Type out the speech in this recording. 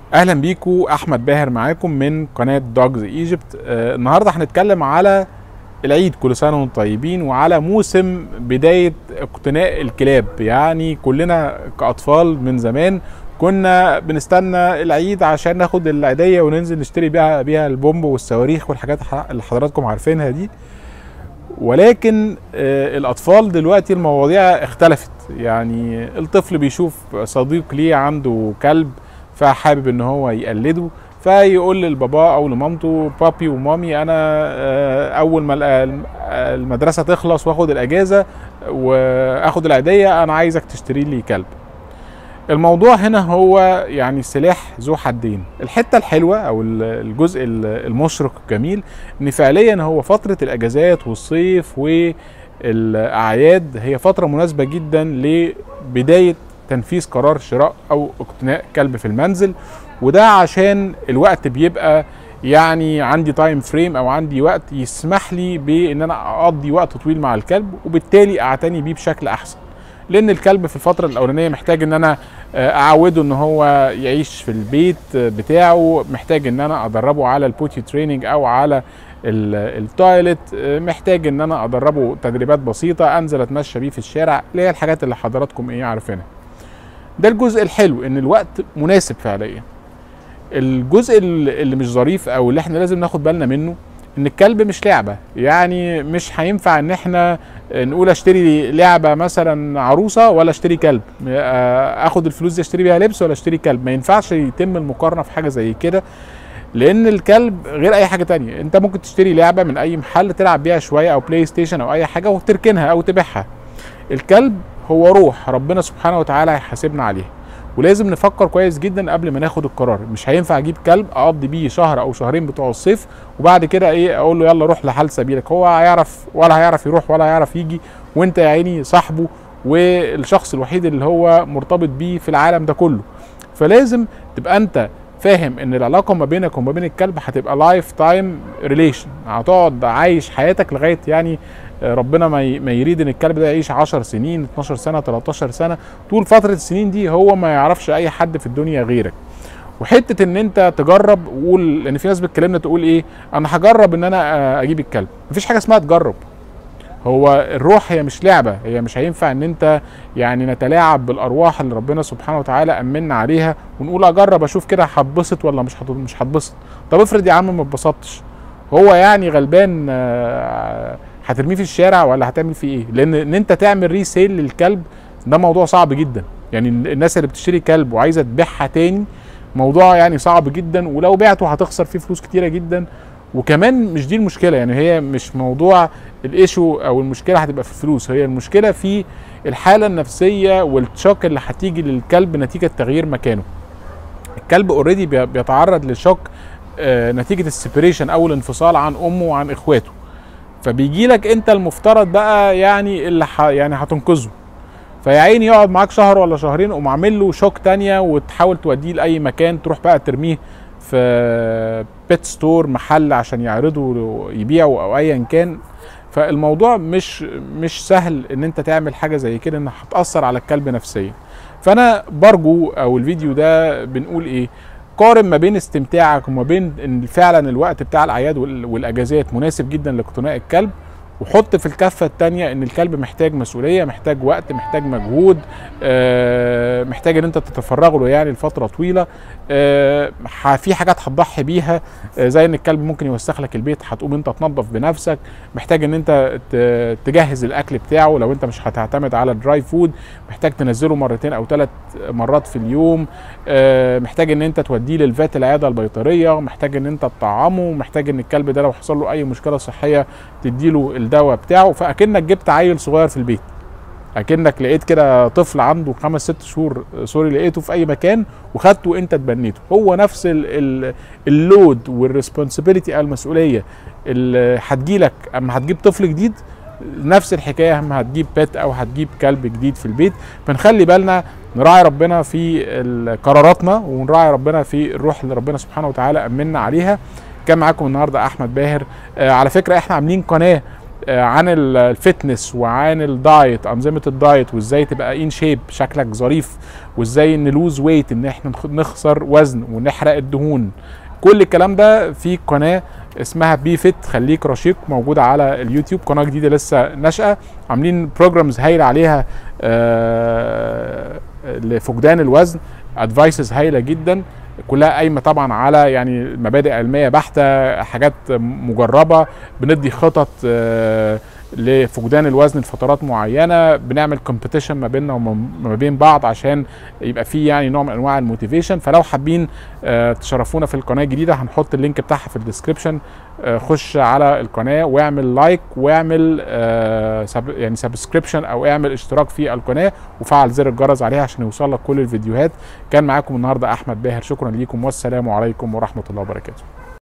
اهلا بيكم احمد باهر معاكم من قناه دوجز ايجيبت آه النهارده هنتكلم على العيد كل سنه وانتم طيبين وعلى موسم بدايه اقتناء الكلاب يعني كلنا كاطفال من زمان كنا بنستنى العيد عشان ناخد العيديه وننزل نشتري بيها بيها البومب والصواريخ والحاجات اللي حضراتكم عارفينها دي ولكن آه الاطفال دلوقتي المواضيع اختلفت يعني الطفل بيشوف صديق ليه عنده كلب فحابب ان هو يقلده فيقول للبابا او لمامته بابي ومامي انا آه اول ما المدرسه تخلص واخد الاجازه واخد العيديه انا عايزك تشتري لي كلب الموضوع هنا هو يعني سلاح ذو حدين الحته الحلوه او الجزء المشرق الجميل ان فعليا هو فتره الاجازات والصيف والاعياد هي فتره مناسبه جدا لبدايه تنفيذ قرار شراء او اقتناء كلب في المنزل وده عشان الوقت بيبقى يعني عندي تايم فريم او عندي وقت يسمح لي بان انا اقضي وقت طويل مع الكلب وبالتالي اعتني بيه بشكل احسن لان الكلب في الفتره الاولانيه محتاج ان انا اعوده ان هو يعيش في البيت بتاعه محتاج ان انا ادربه على البوتي تريننج او على التويلت محتاج ان انا ادربه تدريبات بسيطه انزل اتمشى بيه في الشارع اللي هي الحاجات اللي حضراتكم ايه عارفينها ده الجزء الحلو ان الوقت مناسب فعليا الجزء اللي مش ظريف او اللي احنا لازم ناخد بالنا منه ان الكلب مش لعبه يعني مش هينفع ان احنا نقول اشتري لعبه مثلا عروسه ولا اشتري كلب اخد الفلوس دي اشتري بيها لبس ولا اشتري كلب ما ينفعش يتم المقارنه في حاجه زي كده لان الكلب غير اي حاجه تانية انت ممكن تشتري لعبه من اي محل تلعب بيها شويه او بلاي ستيشن او اي حاجه وتركنها او تبيعها الكلب هو روح ربنا سبحانه وتعالى هيحاسبنا عليها ولازم نفكر كويس جدا قبل ما ناخد القرار مش هينفع اجيب كلب اقضي بيه شهر او شهرين بتوع الصيف وبعد كده ايه اقول له يلا روح لحال سبيلك هو هيعرف ولا هيعرف يروح ولا هيعرف يجي وانت يا عيني صاحبه والشخص الوحيد اللي هو مرتبط بيه في العالم ده كله فلازم تبقى انت فاهم ان العلاقه ما بينك وما بين الكلب هتبقى لايف تايم ريليشن هتقعد عايش حياتك لغايه يعني ربنا ما يريد ان الكلب ده يعيش 10 سنين 12 سنه 13 سنه طول فتره السنين دي هو ما يعرفش اي حد في الدنيا غيرك وحته ان انت تجرب وقول لان في ناس بتكلمنا تقول ايه انا هجرب ان انا اجيب الكلب مفيش حاجه اسمها تجرب هو الروح هي مش لعبه هي مش هينفع ان انت يعني نتلاعب بالارواح اللي ربنا سبحانه وتعالى امنا عليها ونقول اجرب اشوف كده هتبسط ولا مش مش هتبسط طب افرض يا عم ما اتبسطتش هو يعني غلبان هترميه في الشارع ولا هتعمل فيه ايه لان ان انت تعمل ريسيل للكلب ده موضوع صعب جدا يعني الناس اللي بتشتري كلب وعايزه تبيعها تاني موضوع يعني صعب جدا ولو بعته هتخسر فيه فلوس كتيره جدا وكمان مش دي المشكله يعني هي مش موضوع الايشو او المشكله هتبقى في الفلوس هي المشكله في الحاله النفسيه والشوك اللي هتيجي للكلب نتيجه تغيير مكانه الكلب اوريدي بيتعرض لشوك آه نتيجه السيبريشن او الانفصال عن امه وعن اخواته فبيجي لك انت المفترض بقى يعني اللي ح... يعني هتنقذه فيا عيني يقعد معاك شهر ولا شهرين قوم عامل له شوك تانية وتحاول توديه لاي مكان تروح بقى ترميه في بيت ستور محل عشان يعرضه يبيعه او ايا كان فالموضوع مش مش سهل ان انت تعمل حاجه زي كده انها هتاثر على الكلب نفسيا فانا برجو او الفيديو ده بنقول ايه قارن ما بين استمتاعك وما بين ان فعلا الوقت بتاع الاعياد والاجازات مناسب جدا لاقتناء الكلب وحط في الكفه الثانيه ان الكلب محتاج مسؤوليه محتاج وقت محتاج مجهود آه محتاج ان انت تتفرغ له يعني لفتره طويله آه في حاجات هتضحي بيها آه زي ان الكلب ممكن يوسخ لك البيت هتقوم انت تنظف بنفسك محتاج ان انت تجهز الاكل بتاعه لو انت مش هتعتمد على الدراي فود محتاج تنزله مرتين او ثلاث مرات في اليوم محتاج ان انت توديه للفات العياده البيطريه محتاج ان انت تطعمه محتاج ان الكلب ده لو حصل له اي مشكله صحيه تديله الدواء بتاعه فاكنك جبت عيل صغير في البيت اكنك لقيت كده طفل عنده خمس ست شهور سوري لقيته في اي مكان وخدته وانت تبنيته هو نفس اللود والريسبونسبيلتي المسؤوليه اللي هتجيلك اما هتجيب طفل جديد نفس الحكايه اما هتجيب بيت او هتجيب كلب جديد في البيت فنخلي بالنا نراعي ربنا في قراراتنا ونراعي ربنا في الروح اللي ربنا سبحانه وتعالى امنا عليها كان معاكم النهارده احمد باهر آه على فكره احنا عاملين قناه آه، عن ال- الفتنس وعن الدايت انظمه الدايت وازاي تبقى ان شيب شكلك ظريف وازاي نلوز ويت ان احنا نخ- نخسر وزن ونحرق الدهون كل الكلام ده في قناه اسمها بي فيت خليك رشيق موجوده على اليوتيوب قناه جديده لسه ناشئه عاملين بروجرامز هايله عليها آه، لفقدان الوزن ادفايسز هايله جدا كلها قايمه طبعا على يعني مبادئ علميه بحته حاجات مجربه بندي خطط آه، لفقدان الوزن لفترات معينه بنعمل كومبيتيشن ما بيننا وما بين بعض عشان يبقى في يعني نوع من انواع الموتيفيشن فلو حابين آه، تشرفونا في القناه الجديده هنحط اللينك بتاعها في الديسكربشن آه، خش على القناه واعمل لايك واعمل آه، سب يعني سبسكريبشن او اعمل اشتراك في القناه وفعل زر الجرس عليها عشان يوصل لك كل الفيديوهات كان معاكم النهارده احمد باهر شكرا ليكم والسلام عليكم ورحمه الله وبركاته